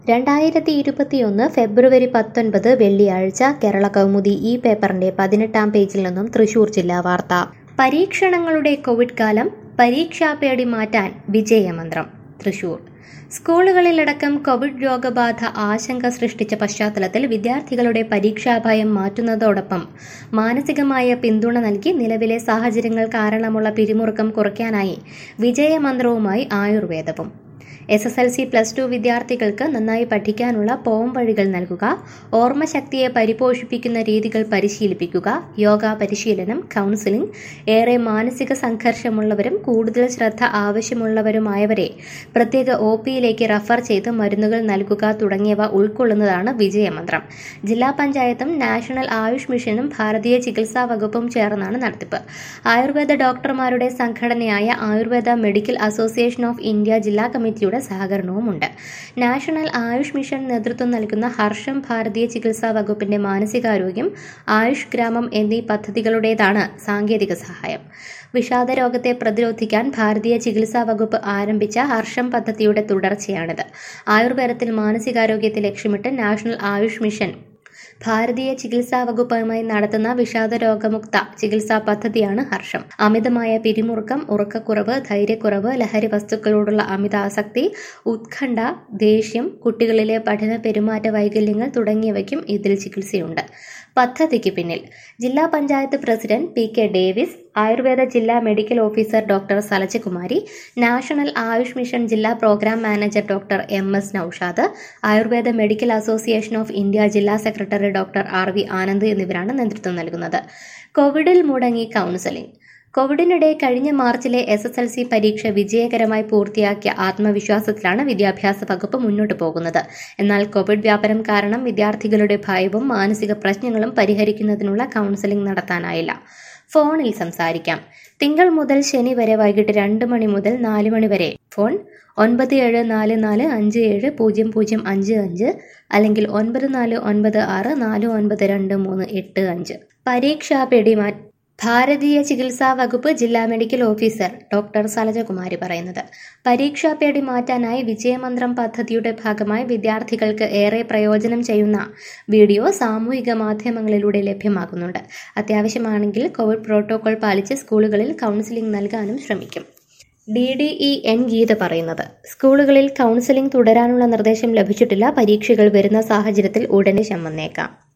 രണ്ടായിരത്തി ഇരുപത്തിയൊന്ന് ഫെബ്രുവരി പത്തൊൻപത് വെള്ളിയാഴ്ച കേരള കൗമുദി ഈ പേപ്പറിന്റെ പതിനെട്ടാം പേജിൽ നിന്നും തൃശൂർ ജില്ലാ വാർത്ത പരീക്ഷണങ്ങളുടെ കോവിഡ് കാലം പരീക്ഷാപേടി മാറ്റാൻ വിജയമന്ത്രം തൃശൂർ സ്കൂളുകളിലടക്കം കോവിഡ് രോഗബാധ ആശങ്ക സൃഷ്ടിച്ച പശ്ചാത്തലത്തിൽ വിദ്യാർത്ഥികളുടെ പരീക്ഷാഭയം മാറ്റുന്നതോടൊപ്പം മാനസികമായ പിന്തുണ നൽകി നിലവിലെ സാഹചര്യങ്ങൾ കാരണമുള്ള പിരിമുറുക്കം കുറയ്ക്കാനായി വിജയമന്ത്രവുമായി ആയുർവേദവും S S L C plus two വിദ്യാർത്ഥികൾക്ക് നന്നായി പഠിക്കാനുള്ള പോം വഴികൾ നൽകുക ഓർമ്മശക്തിയെ പരിപോഷിപ്പിക്കുന്ന രീതികൾ പരിശീലിപ്പിക്കുക യോഗ പരിശീലനം കൗൺസിലിംഗ് ഏറെ മാനസിക സംഘർഷമുള്ളവരും കൂടുതൽ ശ്രദ്ധ ആവശ്യമുള്ളവരുമായവരെ പ്രത്യേക ഒ പിയിലേക്ക് റഫർ ചെയ്ത് മരുന്നുകൾ നൽകുക തുടങ്ങിയവ ഉൾക്കൊള്ളുന്നതാണ് വിജയമന്ത്രം ജില്ലാ പഞ്ചായത്തും നാഷണൽ ആയുഷ് മിഷനും ഭാരതീയ ചികിത്സാ വകുപ്പും ചേർന്നാണ് നടത്തിപ്പ് ആയുർവേദ ഡോക്ടർമാരുടെ സംഘടനയായ Ayurveda medical association of India ജില്ലാ കമ്മിറ്റിയുടെ സഹകരണവുമുണ്ട് നാഷണൽ ആയുഷ് മിഷൻ നേതൃത്വം നൽകുന്ന ഹർഷം ഭാരതീയ ചികിത്സാ വകുപ്പിന്റെ മാനസികാരോഗ്യം ആയുഷ് ഗ്രാമം എന്നീ പദ്ധതികളുടേതാണ് സാങ്കേതിക സഹായം വിഷാദ രോഗത്തെ പ്രതിരോധിക്കാൻ ഭാരതീയ ചികിത്സാ വകുപ്പ് ആരംഭിച്ച ഹർഷം പദ്ധതിയുടെ തുടർച്ചയാണിത് ആയുർവേദത്തിൽ മാനസികാരോഗ്യത്തെ ലക്ഷ്യമിട്ട് നാഷണൽ ആയുഷ് മിഷൻ ഭാരതീയ ചികിത്സാ വകുപ്പുമായി നടത്തുന്ന വിഷാദ രോഗമുക്ത ചികിത്സാ പദ്ധതിയാണ് ഹർഷം അമിതമായ പിരിമുറുക്കം ഉറക്കക്കുറവ് ധൈര്യക്കുറവ് ലഹരി വസ്തുക്കളോടുള്ള അമിതാസക്തി ഉത്കണ്ഠ ദേഷ്യം കുട്ടികളിലെ പഠന പെരുമാറ്റ വൈകല്യങ്ങൾ തുടങ്ങിയവയ്ക്കും ഇതിൽ ചികിത്സയുണ്ട് പദ്ധതിക്ക് പിന്നിൽ ജില്ലാ panchayat president P K Davis Ayurveda ജില്ലാ medical officer doctor Salajakumari national AYUSH mission ജില്ലാ programme manager doctor M S Naushad Ayurveda medical association of India ജില്ലാ secretary doctor R V Anand എന്നിവരാണ് നേതൃത്വം നൽകുന്നത് കോവിഡിൽ മുടങ്ങി കൗൺസിലിംഗ് കോവിഡിനിടെ കഴിഞ്ഞ മാർച്ചിലെ എസ് എസ് എൽ സി പരീക്ഷ വിജയകരമായി പൂർത്തിയാക്കിയ ആത്മവിശ്വാസത്തിലാണ് വിദ്യാഭ്യാസ വകുപ്പ് മുന്നോട്ടു പോകുന്നത് എന്നാൽ കോവിഡ് വ്യാപനം കാരണം വിദ്യാർത്ഥികളുടെ ഭയവും മാനസിക പ്രശ്നങ്ങളും പരിഹരിക്കുന്നതിനുള്ള കൗൺസിലിംഗ് നടത്താനായില്ല ഫോണിൽ സംസാരിക്കാം തിങ്കൾ മുതൽ ശനി വരെ വൈകിട്ട് രണ്ട് മണി മുതൽ നാല് മണി വരെ ഫോൺ ഒൻപത് ഏഴ് നാല് നാല് അഞ്ച് ഏഴ് പൂജ്യം പൂജ്യം അഞ്ച് അഞ്ച് അല്ലെങ്കിൽ ഒൻപത് നാല് ഒൻപത് ആറ് നാല് ഒൻപത് രണ്ട് മൂന്ന് എട്ട് അഞ്ച് പരീക്ഷാ പെടിമാ ഭാരതീയ ചികിത്സാ വകുപ്പ് ജില്ലാ മെഡിക്കൽ ഓഫീസർ ഡോക്ടർ സലജകുമാരി പറയുന്നത് പരീക്ഷാ പേടി മാറ്റാനായി വിജയമന്ത്രം പദ്ധതിയുടെ ഭാഗമായി വിദ്യാർത്ഥികൾക്ക് ഏറെ പ്രയോജനം ചെയ്യുന്ന വീഡിയോ സാമൂഹിക മാധ്യമങ്ങളിലൂടെ ലഭ്യമാകുന്നുണ്ട് അത്യാവശ്യമാണെങ്കിൽ കോവിഡ് പ്രോട്ടോകോൾ പാലിച്ച് സ്കൂളുകളിൽ കൗൺസിലിംഗ് നൽകാനും ശ്രമിക്കും D D E N Geetha പറയുന്നത് സ്കൂളുകളിൽ കൗൺസിലിംഗ് തുടരാനുള്ള നിർദ്ദേശം ലഭിച്ചിട്ടില്ല പരീക്ഷകൾ വരുന്ന സാഹചര്യത്തിൽ ഉടനെ ശം വന്നേക്കാം